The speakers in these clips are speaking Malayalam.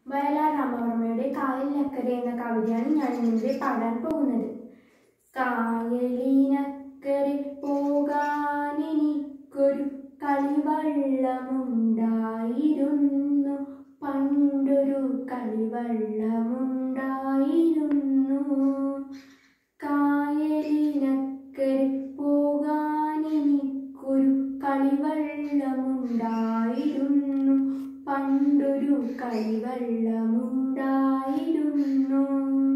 വയലാർ രാമവർമ്മയുടെ കായലിനക്കരെ എന്ന കവിതയാണ് ഞാൻ ഇന്നിവിടെ പാടാൻ പോകുന്നത് കായലിനക്കരെ പോകാനെനിക്കൊരു കളിവള്ളമുണ്ടായിരുന്നു പണ്ടൊരു കളിവള്ളമുണ്ടായിരുന്നു കായലിനക്കരെ പോകാനെനിക്കൊരു കളിവള്ളമുണ്ടായിരുന്നു പണ്ടൊരു കളിവള്ളമുണ്ടായിരുന്നു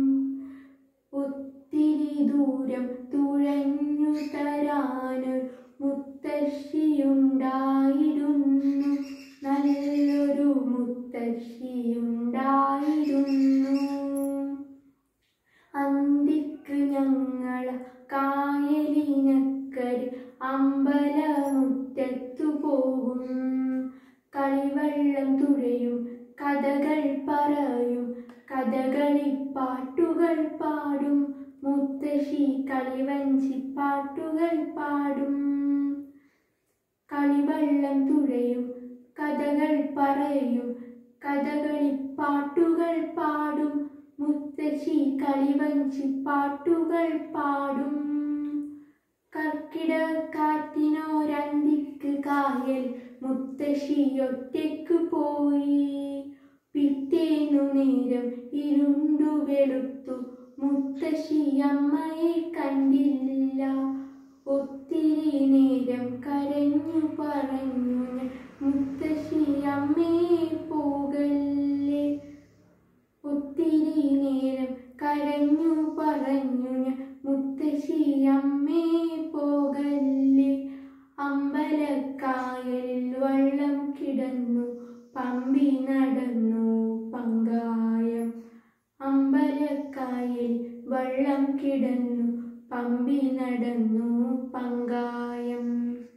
ഒത്തിരി ദൂരം തുഴഞ്ഞു തരാനൊരു മുത്തശ്ശിയുണ്ടായിരുന്നു നല്ലൊരു മുത്തശ്ശിയുണ്ടായിരുന്നു അന്തിക്ക് ഞങ്ങൾ കായലിനക്കര് അമ്പലമുറ്റത്തു പോകും കളിവെള്ളം തുഴയും കഥകൾ പറയും കഥകളി പാട്ടുകൾ പാടും മുത്തശ്ശി കളിവഞ്ചി പാട്ടുകൾ പാടും കളിവെള്ളം തുഴയും കഥകൾ പറയും കഥകളി പാട്ടുകൾ പാടും മുത്തശ്ശി കളിവഞ്ചി പാട്ടുകൾ പാടും കർക്കിട കാറ്റിനോരന്തിക്ക് കായൽ മുത്തശ്ശി ഒറ്റയ്ക്ക് പോയി പിറ്റേന്നു നേരം ഇരുണ്ടു വെളുത്തു മുത്തശ്ശി അമ്മയെ കണ്ടില്ല ഒത്തിരി നേരം കരഞ്ഞു പറഞ്ഞു ഞാൻ മുത്തശ്ശി അമ്മയെ പോകല്ലേ ഒത്തിരി നേരം കരഞ്ഞു പറഞ്ഞു ഞാൻ മുത്തശ്ശി അമ്മേ പോകല്ലേ അമ്പലക്കായലിൽ വള്ളം കിടന്നു പമ്പി നടന്നു പങ്കായം അമ്പലക്കായൽ വള്ളം കിടന്നു പമ്പി നടന്നു പങ്കായം